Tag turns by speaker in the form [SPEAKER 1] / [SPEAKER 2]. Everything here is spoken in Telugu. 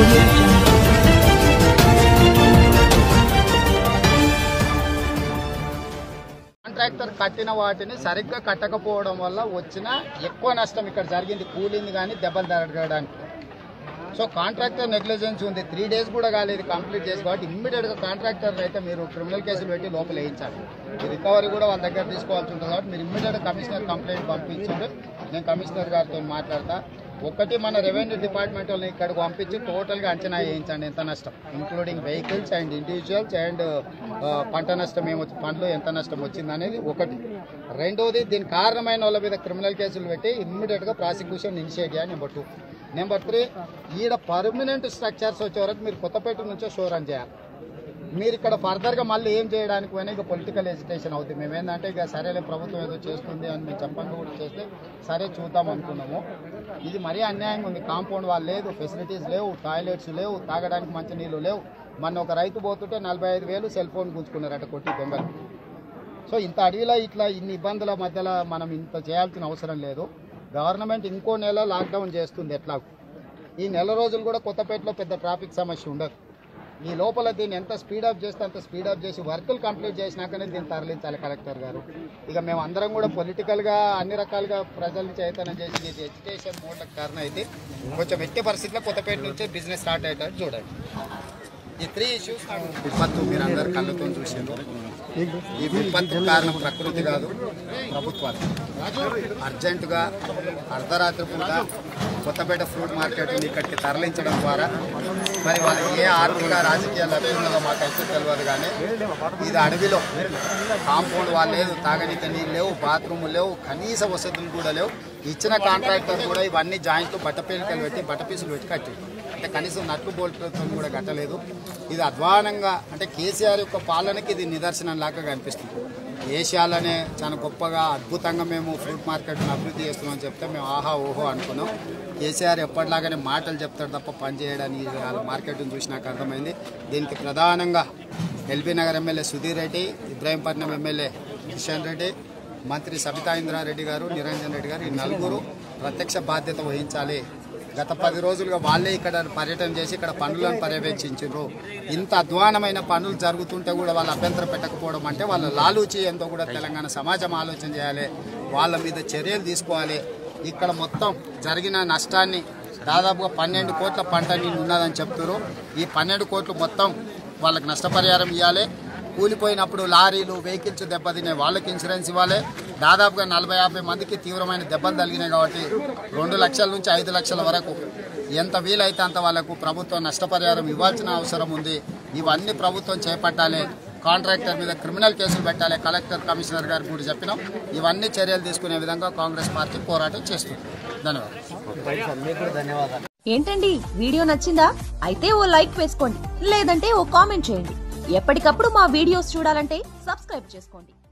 [SPEAKER 1] audio jungle.
[SPEAKER 2] కాంట్రాక్టర్ కట్టిన వాటిని సరిగ్గా కట్టకపోవడం వల్ల వచ్చిన ఎక్కువ నష్టం ఇక్కడ జరిగింది కూలింది కానీ దెబ్బలు తరగడానికి సో కాంట్రాక్టర్ నెగ్లిజెన్స్ ఉంది త్రీ డేస్ కూడా కాలేదు కంప్లీట్ చేసి కాబట్టి ఇమ్మీడియట్గా కాంట్రాక్టర్ అయితే మీరు క్రిమినల్ కేసులు పెట్టి లోపల వేయించాలి ఈ రికవరీ కూడా వాళ్ళ దగ్గర తీసుకోవాల్సి ఉంటుంది కాబట్టి మీరు ఇమ్మీడియట్గా కమిషనర్ కంప్లైంట్ పంపించండి నేను కమిషనర్ గారితో మాట్లాడతా ఒకటి మన రెవెన్యూ డిపార్ట్మెంట్ వాళ్ళని ఇక్కడికి పంపించి టోటల్గా అంచనా వేయించండి ఎంత నష్టం including vehicles and individuals and పంట నష్టం ఏమొచ్చి పండ్లు ఎంత నష్టం వచ్చింది అనేది ఒకటి రెండవది దీనికి కారణమైన వాళ్ళ మీద క్రిమినల్ కేసులు పెట్టి ఇమ్మీడియట్గా ప్రాసిక్యూషన్ ఇనిషియేట్ చేయాలి నెంబర్ టూ నెంబర్ త్రీ ఈడ పర్మనెంట్ స్ట్రక్చర్స్ వచ్చే వరకు మీరు కొత్తపేట నుంచే షో రన్ చేయాలి మీరు ఇక్కడ ఫర్దర్గా మళ్ళీ ఏం చేయడానికి పోయినా ఇక పొలిటికల్ ఎజిటేషన్ అవుతుంది మేము ఏంటంటే ఇక సరేలే ప్రభుత్వం ఏదో చేస్తుంది అని మేము చెప్పంగా కూడా చేస్తే సరే చూద్దాం అనుకున్నాము ఇది మరీ అన్యాయంగా ఉంది కాంపౌండ్ వాళ్ళు లేదు ఫెసిలిటీస్ లేవు టాయిలెట్స్ లేవు తాగడానికి మంచి నీళ్ళు లేవు మొన్న ఒక రైతు పోతుంటే నలభై ఐదు వేలు సెల్ ఫోన్ గుంజుకున్నారట కొట్టి దొంగలు సో ఇంత అడవిలో ఇట్లా ఇన్ని ఇబ్బందుల మధ్యలో మనం ఇంత చేయాల్సిన అవసరం లేదు గవర్నమెంట్ ఇంకో నెల లాక్డౌన్ చేస్తుంది ఎట్లా ఈ నెల రోజులు కూడా కొత్తపేటలో పెద్ద ట్రాఫిక్ సమస్య ఉండదు ఈ లోపల దీన్ని ఎంత స్పీడప్ చేస్తే అంత స్పీడప్ చేసి వర్కులు కంప్లీట్ చేసినాకనే దీన్ని తరలించాలి కలెక్టర్ గారు ఇక మేము అందరం కూడా పొలిటికల్గా అన్ని రకాలుగా ప్రజల్ని చైతన్యం చేసి ఇది ఎడ్యుకేషన్ మోడ్లకు కారణం అయితే కొంచెం ఎట్టి పరిస్థితిలో కొత్తపేట నుంచే బిజినెస్ స్టార్ట్ అయ్యేటట్టు చూడండి ఈ త్రీ ఇష్యూస్ విపత్తు మీరు అందరు కళ్ళతో చూసిండ్రు ఈ విపత్తు కారణం ప్రకృతి కాదు ప్రభుత్వాలు అర్జెంటుగా అర్ధరాత్రి పూట కొత్తపేట ఫ్రూట్ మార్కెట్ని ఇక్కడికి తరలించడం ద్వారా మరి వాళ్ళు ఏ ఆర్థిక రాజకీయ లబ్ధి ఉన్నదో మాకైతే తెలియదు కానీ ఇది అడవిలో కాంపౌండ్ వాళ్ళు లేదు తాగనీకి నీళ్ళు లేవు బాత్రూమ్ లేవు కనీస వసతులు కూడా లేవు ఇచ్చిన కాంట్రాక్టర్ కూడా ఇవన్నీ జాయింట్లు బట్టపీలికలు పెట్టి బట్టపీసులు పెట్టి కట్టి అంటే కనీసం నట్లు బోల్ట్లతో కూడా కట్టలేదు ఇది అధ్వానంగా అంటే కేసీఆర్ యొక్క పాలనకి ఇది నిదర్శనం లాగా కనిపిస్తుంది ఏషియాలోనే చాలా గొప్పగా అద్భుతంగా మేము ఫ్రూట్ మార్కెట్ను అభివృద్ధి చేస్తున్నామని చెప్తే మేము ఆహా ఓహో అనుకున్నాం కేసీఆర్ ఎప్పటిలాగానే మాటలు చెప్తాడు తప్ప పని చేయడానికి వాళ్ళ మార్కెట్ను చూసి నాకు అర్థమైంది దీనికి ప్రధానంగా ఎల్బీ నగర్ ఎమ్మెల్యే సుధీర్ రెడ్డి ఇబ్రాహీంపట్నం ఎమ్మెల్యే కిషన్ రెడ్డి మంత్రి సబితా ఇంద్రారెడ్డి గారు నిరంజన్ రెడ్డి గారు ఈ నలుగురు ప్రత్యక్ష బాధ్యత వహించాలి గత పది రోజులుగా వాళ్ళే ఇక్కడ పర్యటన చేసి ఇక్కడ పనులను పర్యవేక్షించారు ఇంత అధ్వానమైన పనులు జరుగుతుంటే కూడా వాళ్ళు అభ్యంతరం పెట్టకపోవడం అంటే వాళ్ళ లాలూచి ఎంతో కూడా తెలంగాణ సమాజం ఆలోచన చేయాలి వాళ్ళ మీద చర్యలు తీసుకోవాలి ఇక్కడ మొత్తం జరిగిన నష్టాన్ని దాదాపుగా పన్నెండు కోట్ల పంట నిండి ఉన్నదని చెప్తారు ఈ పన్నెండు కోట్లు మొత్తం వాళ్ళకి నష్టపరిహారం ఇవ్వాలి కూలిపోయినప్పుడు లారీలు వెహికల్స్ దెబ్బతినే వాళ్ళకి ఇన్సూరెన్స్ ఇవ్వాలి దాదాపుగా నలభై యాభై మందికి తీవ్రమైన దెబ్బలు తగిలినాయి కాబట్టి రెండు లక్షల నుంచి ఐదు లక్షల వరకు ఎంత వీలైతే అంత వాళ్ళకు ప్రభుత్వం నష్టపరిహారం ఇవ్వాల్సిన అవసరం ఉంది ఇవన్నీ ప్రభుత్వం చేపట్టాలి కాంట్రాక్టర్ మీద క్రిమినల్ కేసులు పెట్టాలి కలెక్టర్ కమిషనర్ గారికి కూడా చెప్పినాం ఇవన్నీ చర్యలు తీసుకునే విధంగా కాంగ్రెస్ పార్టీ పోరాటం చేస్తుంది ధన్యవాదాలు
[SPEAKER 3] ఏంటండి వీడియో నచ్చిందా అయితే ఓ లైక్ వేసుకోండి లేదంటే ఓ కామెంట్ చేయండి ఎప్పటికప్పుడు మా వీడియోస్ చూడాలంటే సబ్స్క్రైబ్ చేసుకోండి